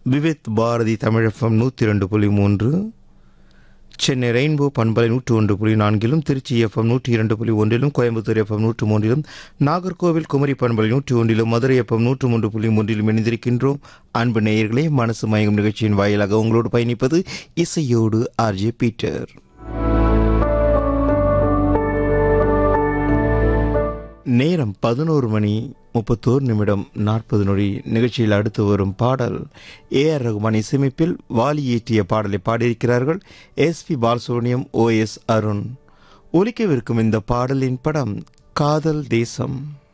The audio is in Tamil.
விவித் பாரதி தமிழகம் நூற்றி ரெண்டு புள்ளி மூன்று சென்னை ரெயின்போ பண்பலை நூற்று ஒன்று புள்ளி நான்கிலும் திருச்சி எஃப்எம் நூற்றி இரண்டு புள்ளி ஒன்றிலும் கோயம்புத்தூர் எஃப்எம் நூற்று மூன்றிலும் நாகர்கோவில் குமரி பண்பலை நூற்றி ஒன்றிலும் மதுரை எஃப்எம் நூற்று மூன்று புள்ளி மூன்றிலும் இணைந்திருக்கின்றோம் அன்பு நேயர்களே மனசு மயங்கும் நிகழ்ச்சியின் வாயிலாக உங்களோடு பயணிப்பது இசையோடு ஆர்ஜே பீட்டர் நேரம் பதினோரு மணி முப்பத்தோரு நிமிடம் நாற்பது நொடி நிகழ்ச்சியில் அடுத்து வரும் பாடல் ஏ ஆர் ரகுமான் இசையமைப்பில் வாலி இயற்றிய பாடலை பாடியிருக்கிறார்கள் S P Balasubrahmanyam O S Arun ஒலிக்கவிருக்கும் இந்த பாடலின் படம் காதல் தேசம்